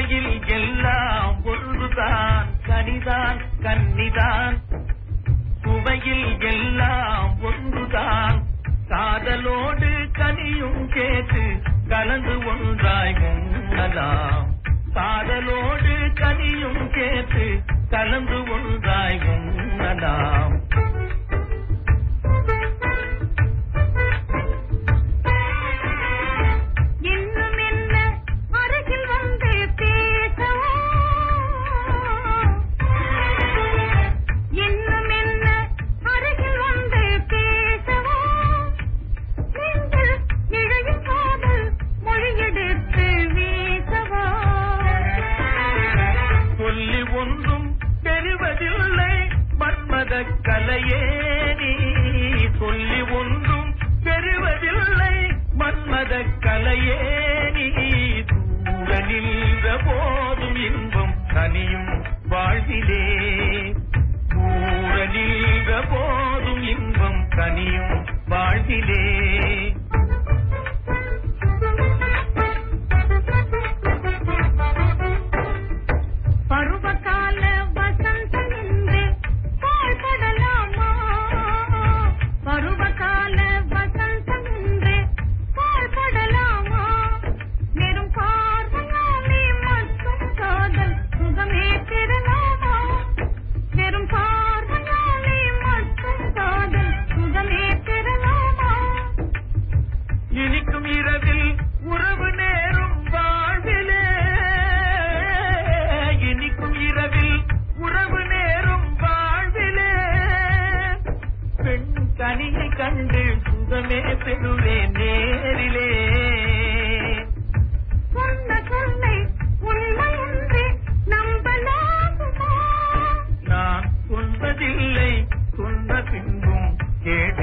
சுவையில் எல்லாம் ஒன்றுதான் கனிதான் கன்னிதான் சுவையில் எல்லாம் ஒன்றுதான் காதலோடு கனியும் கேட்டு கலந்து ஒன்றாய் உண்ணலாம் காதலோடு கனியும் கேட்டு கலந்து ஒன்றாய் உண்ணலாம் இன்னும் என்ன அருகில் வந்து பேசவா இன்னும் என்ன அருகில் வந்து பேசவா நெஞ்சில் இழையும் காதல் மொழியெடுத்து வீசவா சொல்லி ஒன்றும் தெரிவதில்லை மன்மத கலையே நீ சொல்லி ஒன்றும் தெரிவதில்லை மன்மத கலையே நீ தூர நின்ற போதும் இன்பம் தனியும் வாழ்விலே தூர நின்ற போதும் இன்பம் தனியும் வாழ்விலே பருவகால வசந்தம் என்று பாழ்படலாமா பருவகால வசந்தம் என்று பாழ்படலாமா வெறும் பார்வையாலே மட்டும் காதல் சுகமே பெறலாமா வெறும் பார்வையாலே மட்டும் காதல் சுகமே பெறலாமா இனிக்கும் இரவில் உறவு நேரும் வாழ்விலே இனிக்கும் இரவில் உறவு நேரும் வாழ்விலே பெண் கனியை கண்டு சுகமே பெறுவேன் நேரிலே சொன்ன சொல்லை உண்மை என்று நம்பலாகுமா நான் சொல்வதில்லை சொன்ன பின்பும் கேட்டு